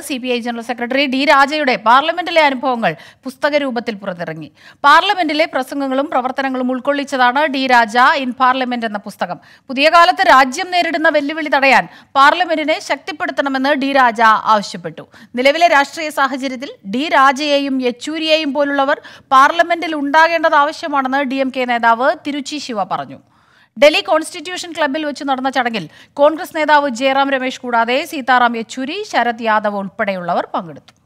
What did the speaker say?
C P I general secretary D രാജയുടെ പാർലമെന്റിലെ അനുഭവങ്ങൾ പുസ്തക രൂപത്തിൽ പുറത്തിറങ്ങി പാർലമെന്റിലെ പ്രസംഗങ്ങളും പ്രവർത്തനങ്ങളും ഉൾക്കൊള്ളിച്ചതാണ് ഡി രാജ ഇൻ പാർലമെന്റ് എന്ന പുസ്തകം പുതിയ കാലത്ത് രാജ്യം നേരിടുന്ന വെല്ലുവിളി തടയാൻ പാർലമെന്റിനെ ശക്തിപ്പെടുത്തണമെന്ന് ഡി രാജ ആവശ്യപ്പെട്ടു നിലവിലെ രാഷ്ട്രീയ സാഹചര്യത്തിൽ ഡി രാജയെയും യെച്ചൂരിയെയും പോലുള്ളവർ പാർലമെന്റിൽ ഉണ്ടാകേണ്ടത് ആവശ്യമാണെന്ന് ഡി എം കെ നേതാവ് തിരുച്ചി ശിവ പറഞ്ഞു ഡൽഹി കോൺസ്റ്റിറ്റ്യൂഷൻ ക്ലബ്ബിൽ വെച്ച് നടന്ന ചടങ്ങിൽ കോൺഗ്രസ് നേതാവ് ജയറാം രമേശ് കൂടാതെ സീതാറാം യെച്ചൂരി ശരത് യാദവ് ഉൾപ്പെടെയുള്ളവർ പങ്കെടുത്തു